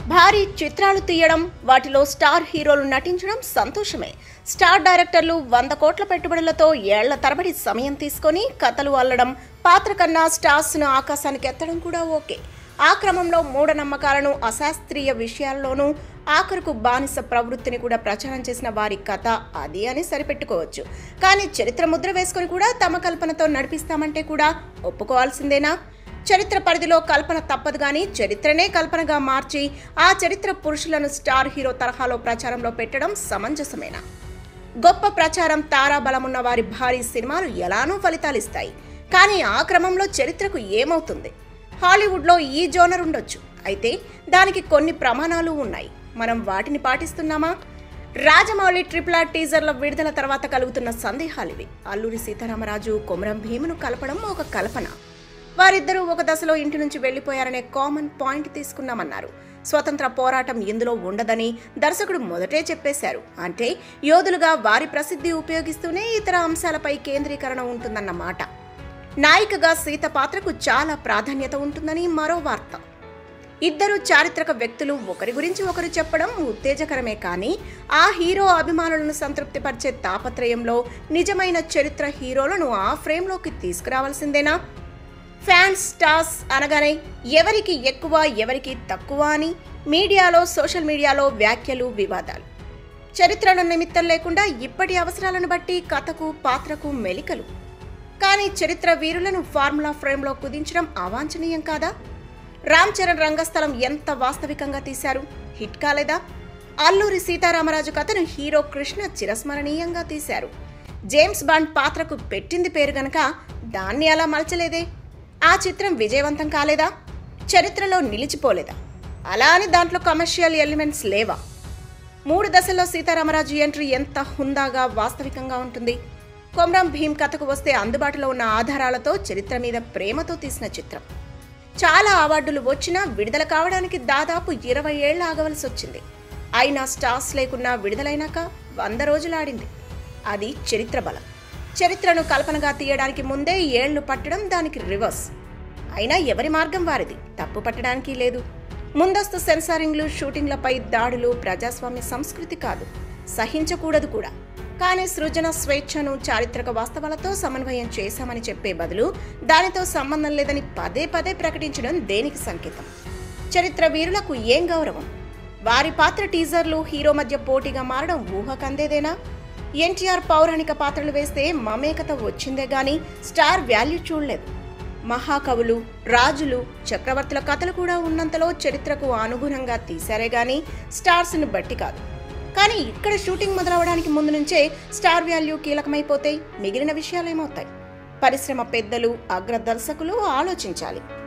భారీ చిత్రాలు తీయడం వాటిలో స్టార్ హీరోలు నటించడం సంతోషమే స్టార్ డైరెక్టర్లు వంద కోట్ల పెట్టుబడులతో ఏళ్ల తరబడి సమయం తీసుకొని కథలు అల్లడం పాత్ర కన్నా స్టార్స్ను ఆకాశానికి ఎత్తడం కూడా ఓకే ఆ క్రమంలో మూఢనమ్మకాలను అశాస్త్రీయ విషయాల్లోనూ ఆఖరుకు బానిస ప్రవృత్తిని కూడా ప్రచారం చేసిన వారి కథ అది అని సరిపెట్టుకోవచ్చు కానీ చరిత్ర ముద్ర వేసుకొని కూడా తమ కల్పనతో నడిపిస్తామంటే కూడా ఒప్పుకోవాల్సిందేనా చరిత్ర పరిధిలో కల్పన తప్పదు కానీ చరిత్రనే కల్పనగా మార్చి ఆ చరిత్ర పురుషులను స్టార్ హీరో తరహాలో ప్రచారంలో పెట్టడం సమంజసమేనా గొప్ప ప్రచారం తారాబలమున్న వారి భారీ సినిమాలు ఎలానూ ఫలితాలిస్తాయి కానీ ఆ క్రమంలో చరిత్రకు ఏమవుతుంది హాలీవుడ్లో ఈ జోనర్ ఉండొచ్చు అయితే దానికి కొన్ని ప్రమాణాలు ఉన్నాయి మనం వాటిని పాటిస్తున్నామా రాజమౌళి ట్రిపుల్ ఆర్ టీజర్ల విడుదల తర్వాత కలుగుతున్న సందేహాలివి అల్లూరి సీతారామరాజు కొమరం భీమును కలపడం ఒక కల్పన వారిద్దరూ ఒక దశలో ఇంటి నుంచి వెళ్లిపోయారనే కామన్ పాయింట్ తీసుకున్నామన్నారు స్వతంత్ర పోరాటం ఇందులో ఉండదని దర్శకుడు మొదటే చెప్పేశారు అంటే యోధులుగా వారి ప్రసిద్ధి ఉపయోగిస్తూనే ఇతర అంశాలపై కేంద్రీకరణ ఉంటుందన్నమాట నాయికగా సీత పాత్రకు చాలా ప్రాధాన్యత ఉంటుందని మరో వార్త ఇద్దరు చారిత్రక వ్యక్తులు ఒకరి గురించి ఒకరు చెప్పడం ఉత్తేజకరమే కానీ ఆ హీరో అభిమానులను సంతృప్తిపరిచే తాపత్రయంలో నిజమైన చరిత్ర హీరోలను ఆ ఫ్రేమ్లోకి తీసుకురావాల్సిందేనా ఫ్యాన్స్ స్టార్స్ అనగానే ఎవరికి ఎక్కువ ఎవరికి తక్కువ అని మీడియాలో సోషల్ మీడియాలో వ్యాఖ్యలు వివాదాలు చరిత్రల నిమిత్తం లేకుండా ఇప్పటి అవసరాలను బట్టి కథకు పాత్రకు మెలికలు కానీ చరిత్ర వీరులను ఫార్ములా ఫ్రేమ్లో కుదించడం అవాంఛనీయం కాదా రామ్ చరణ్ రంగస్థలం ఎంత వాస్తవికంగా తీశారు హిట్ కాలేదా అల్లూరి సీతారామరాజు కథను హీరో కృష్ణ చిరస్మరణీయంగా తీశారు జేమ్స్ బాండ్ పాత్రకు పెట్టింది పేరు గనక దాన్ని అలా మలచలేదే ఆ చిత్రం విజయవంతం కాలేదా చరిత్రలో నిలిచిపోలేదా అలా అని దాంట్లో కమర్షియల్ ఎలిమెంట్స్ లేవా మూడు దశల్లో సీతారామరాజు ఎంట్రీ ఎంత హుందాగా వాస్తవికంగా ఉంటుంది కొమ్రం భీమ్ కథకు వస్తే అందుబాటులో ఉన్న ఆధారాలతో చరిత్ర మీద ప్రేమతో తీసిన చిత్రం చాలా అవార్డులు వచ్చినా విడుదల కావడానికి దాదాపు ఇరవై ఏళ్ళు ఆగవలసి వచ్చింది అయినా స్టార్స్ లేకున్నా విడుదలైనాక వంద రోజులు ఆడింది అది చరిత్ర బలం చరిత్రను కల్పనగా తీయడానికి ముందే ఏళ్లు పట్టడం దానికి రివర్స్ అయినా ఎవరి మార్గం వారిది తప్పు పట్టడానికి లేదు ముందస్తు సెన్సారింగ్లు షూటింగ్లపై దాడులు ప్రజాస్వామ్య సంస్కృతి కాదు సహించకూడదు కూడా కానీ సృజన స్వేచ్ఛను చారిత్రక వాస్తవాలతో సమన్వయం చేశామని చెప్పే బదులు దానితో సంబంధం లేదని పదే పదే ప్రకటించడం దేనికి సంకేతం చరిత్ర వీరులకు ఏం గౌరవం వారి పాత్ర టీజర్లు హీరో మధ్య పోటీగా మారడం ఊహకందేదేనా ఎన్టీఆర్ పౌరాణిక పాత్రలు వేస్తే మమేకత వచ్చిందే గాని స్టార్ వాల్యూ చూడలేదు మహాకవులు రాజులు చక్రవర్తుల కథలు కూడా ఉన్నంతలో చరిత్రకు అనుగుణంగా తీశారే గాని స్టార్స్ను బట్టి కాదు కానీ ఇక్కడ షూటింగ్ మొదలవడానికి ముందు నుంచే స్టార్ వాల్యూ కీలకమైపోతే మిగిలిన విషయాలేమవుతాయి పరిశ్రమ పెద్దలు అగ్ర దర్శకులు ఆలోచించాలి